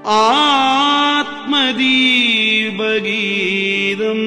ஆத்மதீபகீதம்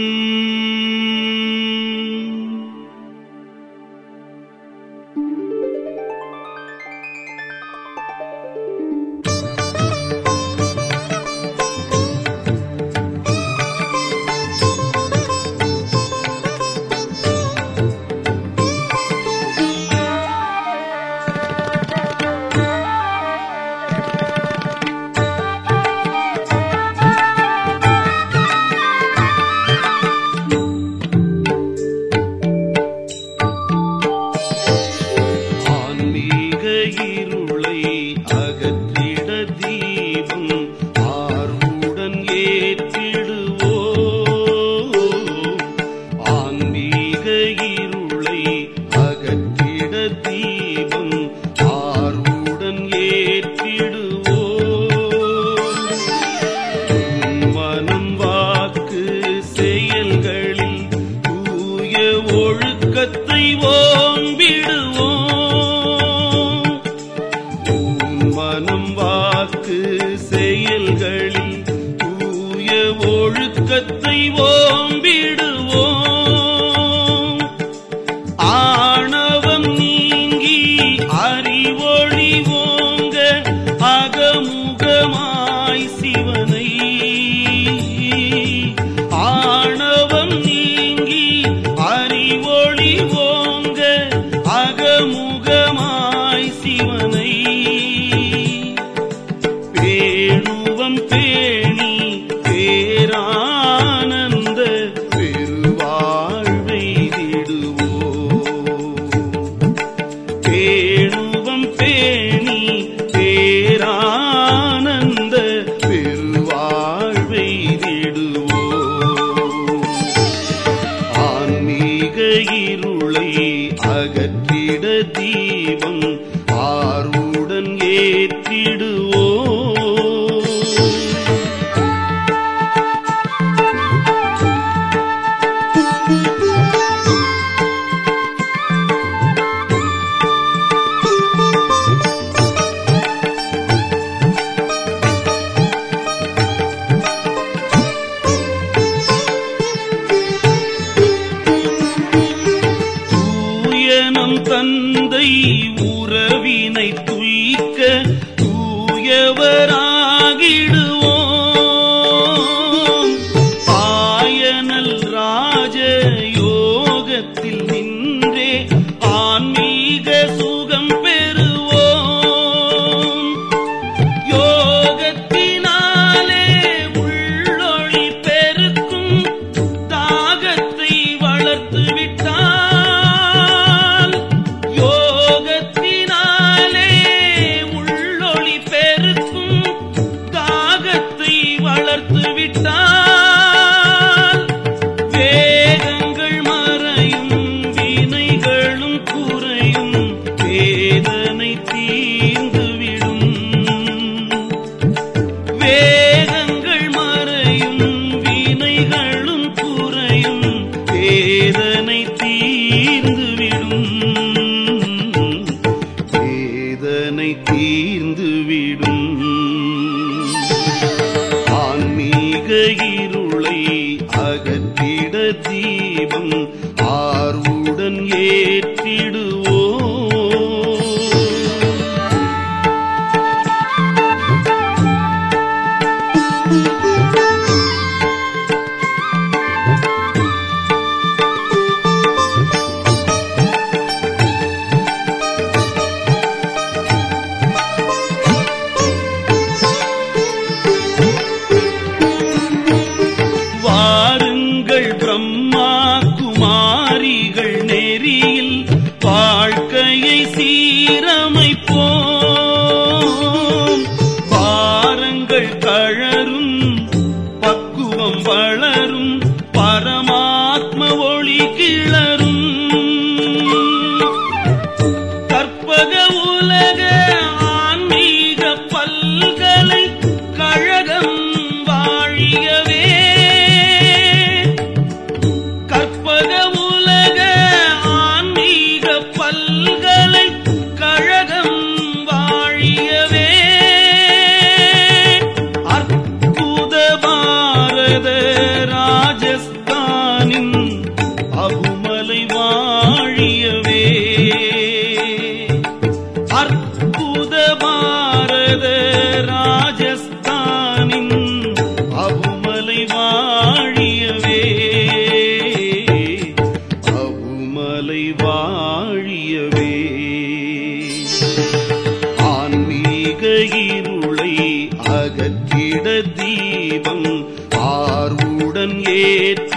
ஆன்மீக இருளை அகற்றிட தீபம் ஆர்வுடன் ஏற்றிடுவோ ஆன்மீக இருளை அகற்றிட தீபம் ஆர்வுடன் ஏற்றிடுவோ மனம் வாக்கு செயல்களில் தூய ஒழுக்கத்தை ஓம்பிடுவோம் உன் மனம் வாக்கு செயல்களில் தூய ஒழுக்கத்தை ஓம்பிடுவோம் ஆணவம் நீங்கி அறிவொளி ஓங்க அகமுகமாய் சிவனை ஆணவம் நீங்கி அறிவொளி ஓங்க அகமுகமாய் சிவனை பேணுவம் பேணி பேரானந்த பெருவாழ்வை பேணுவம் பேணி பேரானந்த பெருவாழ்வை ஆன்மீக இருளை அகற்றிட தீபம் ஆர்வுடன் ஏற்றிடுவோ தூயனம் தந்தை உறவினை துய்க்க தூயவராகிடுவோம் பாயனல் ராஜ யோகத்தில் நின்றே ஆன்மீக சுகம் பெறுவோம் யோகத்தினாலே உள்ளொளி பெருக்கும் தாகத்தை வளர்த்து விட்டால் யோகத்தினாலே உள்ளொளி பெருக்கும் தாகத்தை வளர்த்து விட்டால் வேகங்கள் மறையும் வினைகளும் குறையும் வேதனை தீர்ந்துவிடும் வேதங்கள் மறையும் வினைகளும் குறையும் வேதனை தீர்ந்துவிடும் வேதனை தீர்ந்துவிடும் ஆன்மீக இருளை அகற்றிட தீபம் ஆர்வுடன் ஏற்றிடுவோ வாருங்கள் பிரம்மா குமாரிகள் நெறியில் தீபம் ஆர்வுடன் ஏற்றிடுவோம்